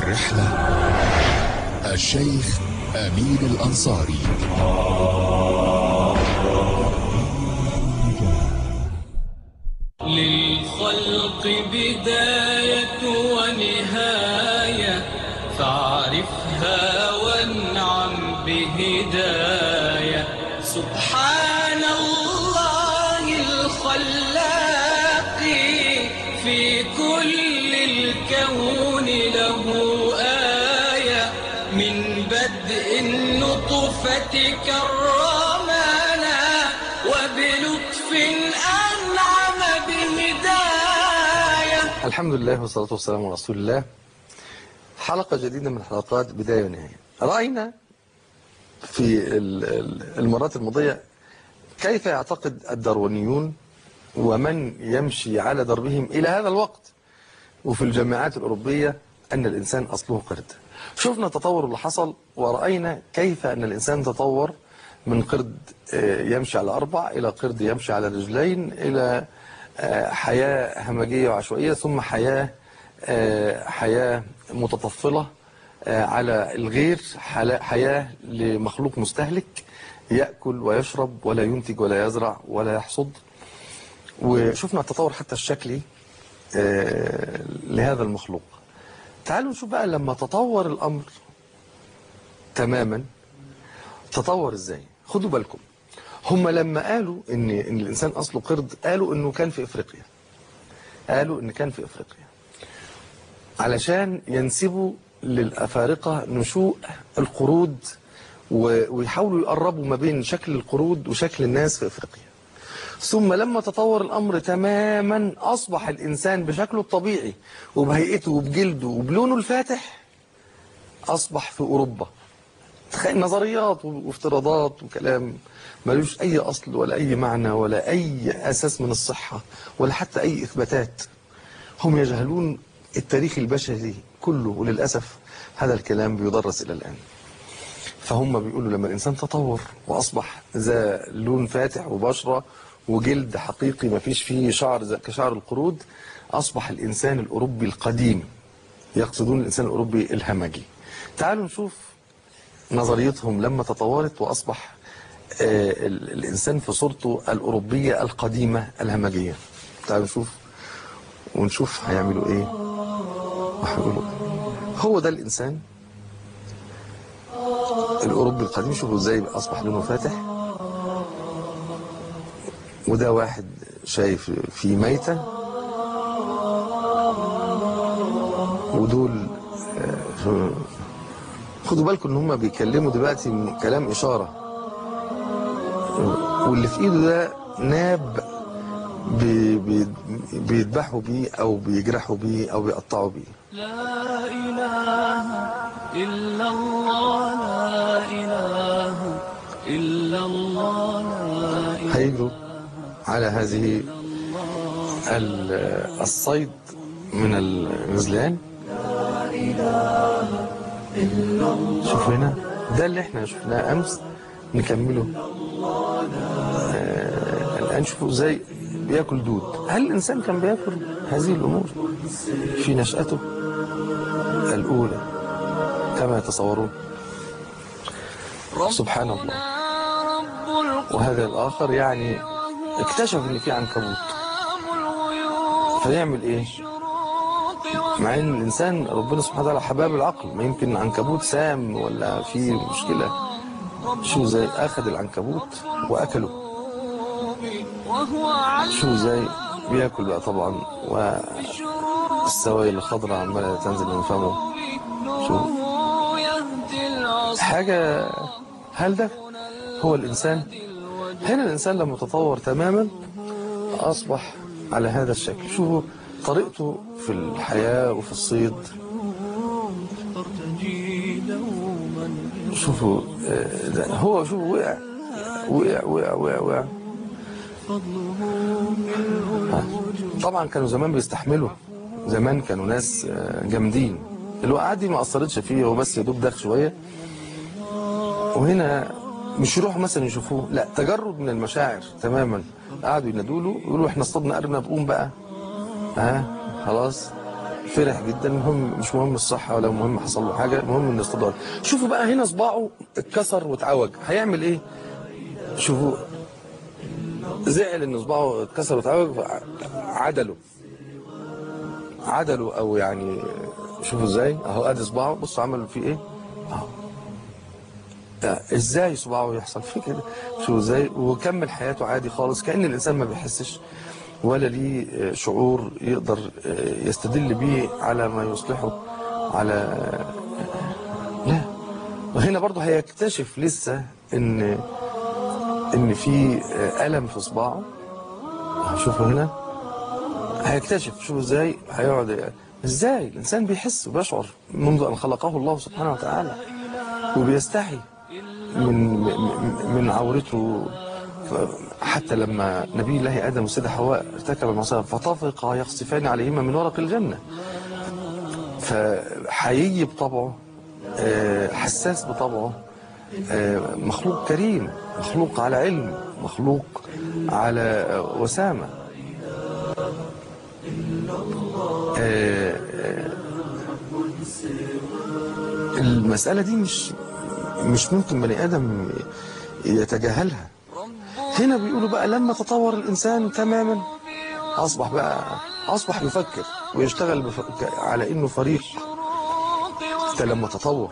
الرحلة الشيخ أمين الأنصاري للخلق بداية ونهاية فاعرفها وانعم بهداية سبحان الله الخلاق في كل الكون له آية من بدء النطفة كرمنا وبلطف أنعم بهداية الحمد لله والصلاة والسلام على رسول الله حلقة جديدة من حلقات بداية ونهاية رأينا في ال- ال- المرات الماضية كيف يعتقد الداروينيون ومن يمشي على دربهم إلى هذا الوقت وفي الجامعات الأوروبية أن الإنسان أصله قرد شفنا التطور اللي حصل ورأينا كيف أن الإنسان تطور من قرد آه، يمشي على أربع إلى قرد يمشي على رجلين إلى آه، حياة همجية وعشوائية ثم حياة آه، حياة متطفلة آه، على الغير حلا- حياة لمخلوق مستهلك يأكل ويشرب ولا ينتج ولا يزرع ولا يحصد وشفنا التطور حتى الشكلي آه، لهذا المخلوق تعالوا نشوف بقى لما تطور الأمر تماما تطور ازاي خدوا بالكم هم لما قالوا ان ان الانسان اصله قرد قالوا انه كان في افريقيا قالوا ان كان في افريقيا علشان ينسبوا للافارقه نشوء القرود و- ويحاولوا يقربوا ما بين شكل القرود وشكل الناس في افريقيا ثم لما تطور الأمر تماما أصبح الإنسان بشكله الطبيعي وبهيئته وبجلده وبلونه الفاتح أصبح في أوروبا تخيل نظريات وافتراضات وكلام ملوش أي أصل ولا أي معنى ولا أي أساس من الصحة ولا حتى أي إثباتات هم يجهلون التاريخ البشري كله وللأسف هذا الكلام بيدرس إلى الآن فهم بيقولوا لما الإنسان تطور وأصبح ذا لون فاتح وبشرة وجلد حقيقي ما فيش فيه شعر زي كشعر القرود أصبح الإنسان الأوروبي القديم يقصدون الإنسان الأوروبي الهمجي تعالوا نشوف نظريتهم لما تطورت وأصبح آه، ال- الإنسان في صورته الأوروبية القديمة الهمجية تعالوا نشوف ونشوف هيعملوا إيه وهيقولوا إيه. هو ده الإنسان الأوروبي القديم شوفوا ازاي أصبح لونه فاتح وده واحد شايف في ميتة ودول آه، خدوا بالكم ان هم بيتكلموا دلوقتي من كلام إشارة واللي في ايده ده ناب بي بي بيذبحوا بيه او بيجرحوا بيه او بيقطعوا بيه لا إله إلا الله لا إله إلا الله لا إله هيجروا على هذه ال- الصيد من الغزلان شوفوا هنا ده اللي احنا شفناه امس نكمله آه الان شوفوا ازاي بياكل دود هل الانسان كان بياكل هذه الامور في نشأته الاولى كما يتصورون سبحان الله رب القيام وهذا الآخر يعني اكتشف ان في عنكبوت الغيوب فيعمل ايه شروق مع ان الانسان ربنا سبحانه وتعالى حباب العقل ما يمكن عنكبوت سام ولا في مشكلة شو زي اخذ العنكبوت واكله والقلوب وهو على شو زي بياكل بقى طبعا والسوائل الخضراء عمالة تنزل من فمه شو نوره يهدي العصر حاجة هل ده هو الإنسان هنا الإنسان لما تطور تماما أصبح على هذا الشكل شوفوا طريقته في الحياة وفي الصيد ترتجي دوما شوفوا آه، ده هو شوفوا وقع وقع وقع وقع وقع ها. طبعا كانوا زمان بيستحملوا زمان كانوا ناس آه، جامدين الوقعات دي ما أثرتش فيه هو بس يا دوب داخ شوية وهنا مش يروحوا مثلا يشوفوه لا تجرد من المشاعر تماما قعدوا ينادوا له يقولوا احنا اصطدنا ارنب قوم بقى ها خلاص فرح جدا المهم مش مهم الصحه ولا مهم حصل له حاجه المهم ان اصطاد شوفوا بقى هنا صباعه اتكسر واتعوج هيعمل ايه شوفوا زعل ان صباعه اتكسر واتعوج عدله عدله او يعني شوفوا ازاي اهو ادي صباعه بصوا عمل فيه ايه اهو ده ازاي صباعه يحصل فيه كده شوفوا ازاي وكمل حياته عادي خالص كأن الانسان ما بيحسش ولا ليه شعور يقدر يستدل بيه على ما يصلحه على لا وهنا برضه هيكتشف لسه ان ان في الم في صباعه شوفوا هنا هيكتشف شوفوا ازاي هيقعد ازاي الانسان بيحس وبيشعر منذ ان خلقه الله سبحانه وتعالى وبيستحي من من عورته حتى لما نبي الله ادم والسيده حواء ارتكب المعصيه فطفقا يخصفان عليهما من ورق الجنه فحيي بطبعه آه، حساس بطبعه آه، مخلوق كريم مخلوق على علم مخلوق على آه، وسامه آه، آه، المسألة دي مش مش ممكن بني آدم يتجاهلها هنا بيقولوا بقى لما تطور الإنسان تماما أصبح بقى أصبح يفكر ويشتغل بف... ك- على إنه فريق ده لما تطور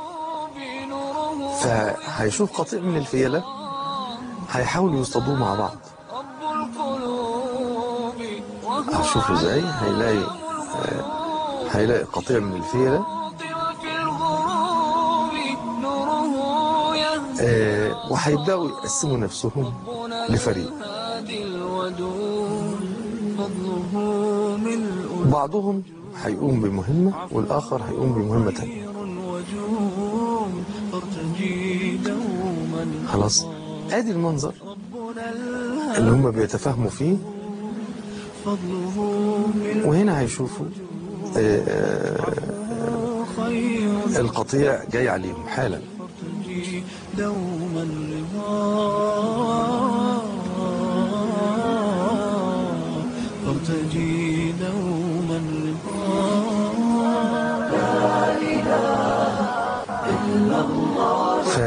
فهيشوف قطيع من الفيلة هيحاولوا يصطادوه مع بعض رب القلوب وهو هشوف ازاي هيلاقي آه، هيلاقي قطيع من الفيلة وفي الغروب نوره يهدي آه، وهيبدأوا يقسموا نفسهم لفريق الهادي الودود فضله ملء بعضهم هيقوم بمهمة والآخر هيقوم بمهمة تانية وجود فارتجي دوما خلاص ادي المنظر ربنا الهادي اللي هم بيتفاهموا فيه فضله ملء وهنا هيشوفوا آه، آه، خير القطيع جاي عليهم حالا فارتجي دوما رضا فارتجي دوما رضا ف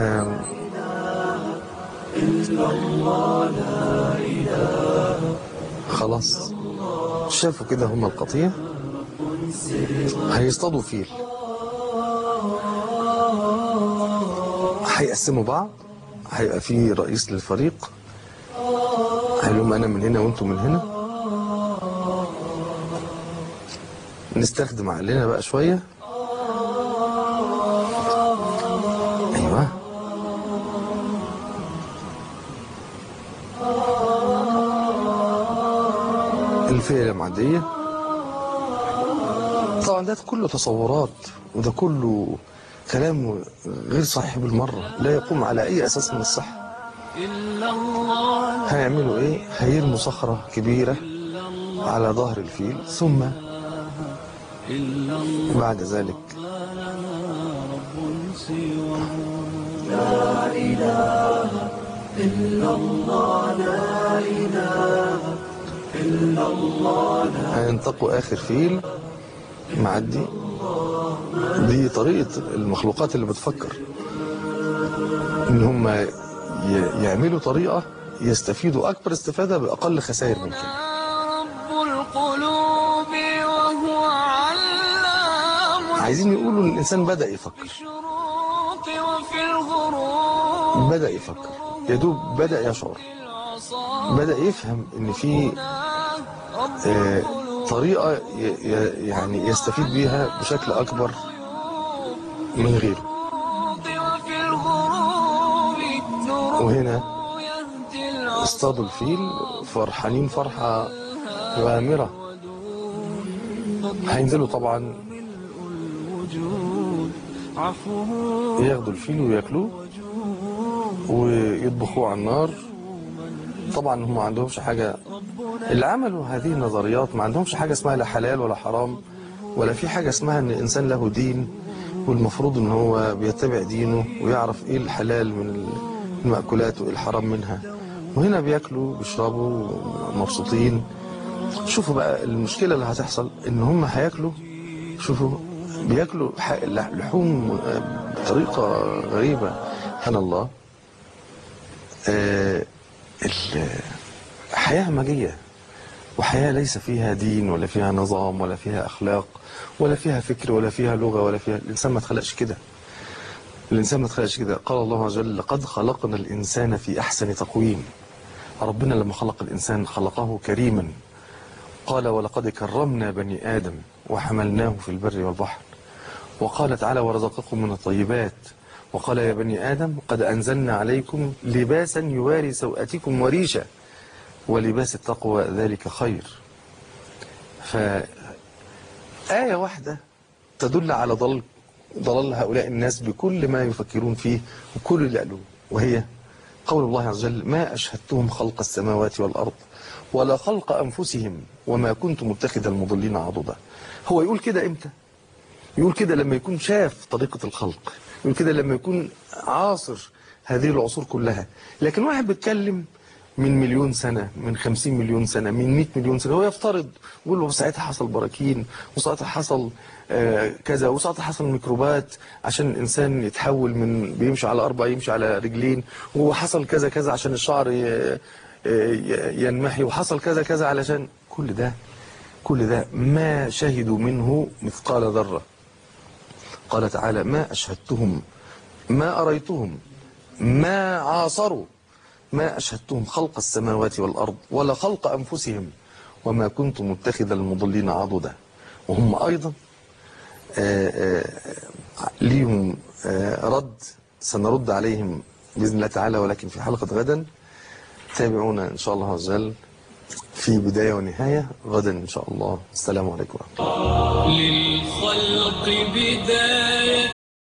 خلاص شافوا كده هم القطيع هيصطادوا فيل هيقسموا بعض هيبقى في رئيس للفريق هيقول لهم انا من هنا وانتم من هنا نستخدم عقلنا بقى شويه ايوه الفئة معدية طبعا ده كله تصورات وده كله كلام غير صحيح بالمرة لا يقوم على أي أساس من الصحة إلا الله هيعملوا إيه؟ هيرموا صخرة كبيرة على ظهر الفيل ثم إلا الله بعد ذلك لنا رب سواه هينطقوا آخر فيل معدي دي طريقة المخلوقات اللي بتفكر إن هم ي- يعملوا طريقة يستفيدوا أكبر استفادة بأقل خسائر ممكن رب القلوب وهو علام عايزين يقولوا إن الإنسان بدأ يفكر الشروق وفي الغروب بدأ يفكر يا دوب بدأ يشعر العصا بدأ يفهم إن في رب آه، طريقة ي- ي- يعني يستفيد بيها بشكل أكبر من غيره الشروق وفي الغروب نوره وهنا يهدي العصا اصطادوا الفيل فرحانين فرحة غامرة هينزلوا طبعا الوجود عفوه ياخدوا الفيل وياكلوه ويطبخوه على النار طبعا هم ما عندهمش حاجة اللي عملوا هذه النظريات ما عندهمش حاجة اسمها لا حلال ولا حرام ولا في حاجة اسمها ان الانسان له دين والمفروض ان هو بيتبع دينه ويعرف ايه الحلال من المأكولات وايه الحرام منها وهنا بياكلوا بيشربوا مبسوطين شوفوا بقى المشكلة اللي هتحصل ان هم هياكلوا شوفوا بياكلوا ح- لحوم آه، بطريقة غريبة سبحان الله آه، ال- حياة همجية وحياة ليس فيها دين ولا فيها نظام ولا فيها أخلاق ولا فيها فكر ولا فيها لغة ولا فيها الإنسان ما اتخلقش كده الإنسان ما اتخلقش كده قال الله عز وجل لقد خلقنا الإنسان في أحسن تقويم ربنا لما خلق الإنسان خلقه كريما قال ولقد كرمنا بني آدم وحملناه في البر والبحر وقال تعالى ورزقكم من الطيبات وقال يا بني آدم قد أنزلنا عليكم لباسا يواري سوءتكم وريشا ولباس التقوى ذلك خير فآية واحدة تدل على ضلال ضلال هؤلاء الناس بكل ما يفكرون فيه وكل اللي قالوه وهي قول الله عز وجل ما أشهدتهم خلق السماوات والأرض ولا خلق أنفسهم وما كنت متخذ المضلين عضدا هو يقول كده إمتى يقول كده لما يكون شاف طريقة الخلق يقول كده لما يكون عاصر هذه العصور كلها لكن واحد بيتكلم من مليون سنة من خمسين مليون سنة من مئة مليون سنة هو يفترض يقول له ساعتها حصل براكين وساعتها حصل آه، كذا وساعتها حصل ميكروبات عشان الإنسان يتحول من بيمشي على أربع يمشي على رجلين وحصل كذا كذا عشان الشعر ي- ي- ينمحي وحصل كذا كذا علشان كل ده كل ده ما شهدوا منه مثقال ذرة قال تعالى ما أشهدتهم ما أريتهم ما عاصروا ما أشهدتهم خلق السماوات والأرض ولا خلق أنفسهم وما كنت متخذ المضلين عضدا وهم أيضا آه، آه، ليهم آه، رد سنرد عليهم بإذن الله تعالى ولكن في حلقة غدا تابعونا إن شاء الله عز وجل في بداية ونهاية غدا إن شاء الله السلام عليكم ورحمة الله للخلق بداية